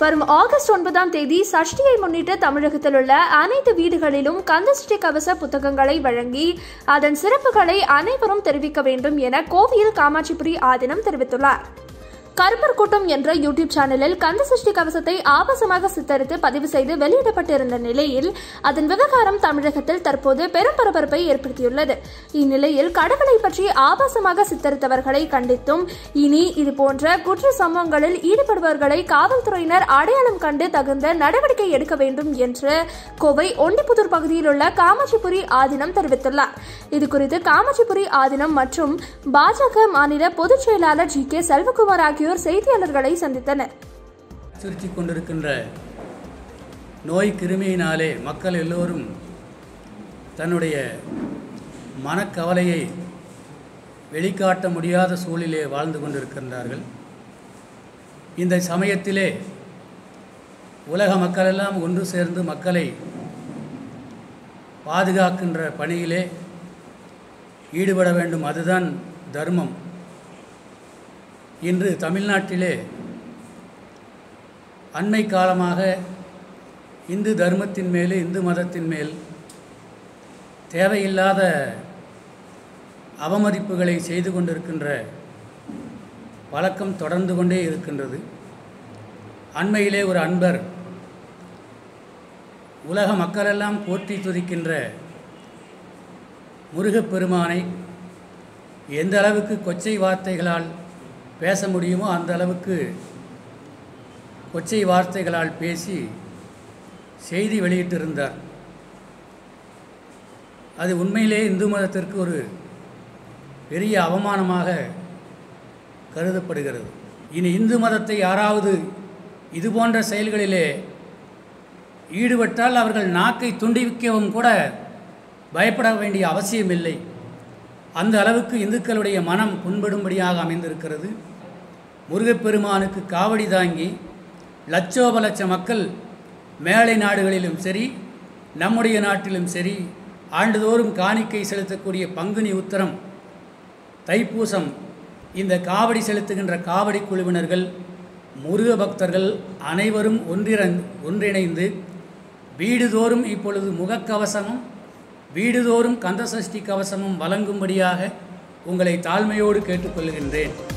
வரும் ஆகஸ்ட் ஒன்பதாம் தேதி சஷ்டியை முன்னிட்டு தமிழகத்தில் உள்ள அனைத்து வீடுகளிலும் கந்தசஷ்டி கவச புத்தகங்களை வழங்கி அதன் சிறப்புகளை அனைவரும் தெரிவிக்க வேண்டும் என கோவையில் காமாட்சிபுரி ஆதினம் தெரிவித்துள்ளார் கருப்பர் கூட்டம் என்ற யூடியூப் சேனலில் கந்தசஷ்டி கவசத்தை ஆபாசமாக சித்தரித்து பதிவு செய்து வெளியிடப்பட்டிருந்த நிலையில் அதன் விவகாரம் தமிழகத்தில் தற்போது பெரும் பரபரப்பை ஏற்படுத்தியுள்ளது இந்நிலையில் கடவுளை பற்றி ஆபாசமாக சித்தரித்தவர்களை கண்டித்தும் இனி இதுபோன்ற குற்ற சம்பவங்களில் ஈடுபடுபவர்களை காவல்துறையினர் அடையாளம் கண்டு தகுந்த நடவடிக்கை எடுக்க வேண்டும் என்று கோவை ஒண்டிப்புதூர் பகுதியில் உள்ள காமாட்சிபுரி ஆதினம் தெரிவித்துள்ளார் இதுகுறித்து காமாட்சிபுரி ஆதினம் மற்றும் பாஜக மாநில பொதுச் செயலாளர் ஜி கே செல்வகுமார் ஆகியோர் செய்தியாளர்களை சந்தித்தனர் அச்சுறுத்தி கொண்டிருக்கின்ற நோய் கிருமியினாலே மக்கள் எல்லோரும் தன்னுடைய மனக்கவலையை வெளிக்காட்ட முடியாத சூழலிலே வாழ்ந்து கொண்டிருக்கின்றார்கள் இந்த சமயத்திலே உலக மக்களெல்லாம் ஒன்று சேர்ந்து மக்களை பாதுகாக்கின்ற பணியிலே ஈடுபட வேண்டும் அதுதான் தர்மம் இன்று தமிழ்நாட்டிலே அண்மை காலமாக இந்து தர்மத்தின் மேல் இந்து மதத்தின் மேல் தேவையில்லாத அவமதிப்புகளை செய்து கொண்டிருக்கின்ற பழக்கம் தொடர்ந்து கொண்டே இருக்கின்றது அண்மையிலே ஒரு அன்பர் உலக மக்களெல்லாம் போற்றி துதிக்கின்ற முருகப்பெருமானை எந்த அளவுக்கு கொச்சை வார்த்தைகளால் பேச முடியுமோ அந்த அளவுக்கு கொச்சை வார்த்தைகளால் பேசி செய்தி வெளியிட்டிருந்தார் அது உண்மையிலே இந்து மதத்திற்கு ஒரு பெரிய அவமானமாக கருதப்படுகிறது இனி இந்து மதத்தை யாராவது இது போன்ற செயல்களிலே ஈடுபட்டால் அவர்கள் நாக்கை துண்டிவிக்கவும் கூட பயப்பட வேண்டிய அவசியமில்லை அந்த அளவுக்கு இந்துக்களுடைய மனம் புண்படும்படியாக அமைந்திருக்கிறது முருகப்பெருமானுக்கு காவடி தாங்கி லட்சோப லட்ச மக்கள் மேலை நாடுகளிலும் சரி நம்முடைய நாட்டிலும் சரி ஆண்டுதோறும் காணிக்கை செலுத்தக்கூடிய பங்குனி உத்தரம் தைப்பூசம் இந்த காவடி செலுத்துகின்ற காவடி குழுவினர்கள் முருக பக்தர்கள் அனைவரும் ஒன்றிறந் ஒன்றிணைந்து வீடுதோறும் இப்பொழுது முகக்கவசமும் வீடுதோறும் கந்தசஷ்டி கவசமும் வழங்கும்படியாக உங்களை தாழ்மையோடு கேட்டுக்கொள்கின்றேன்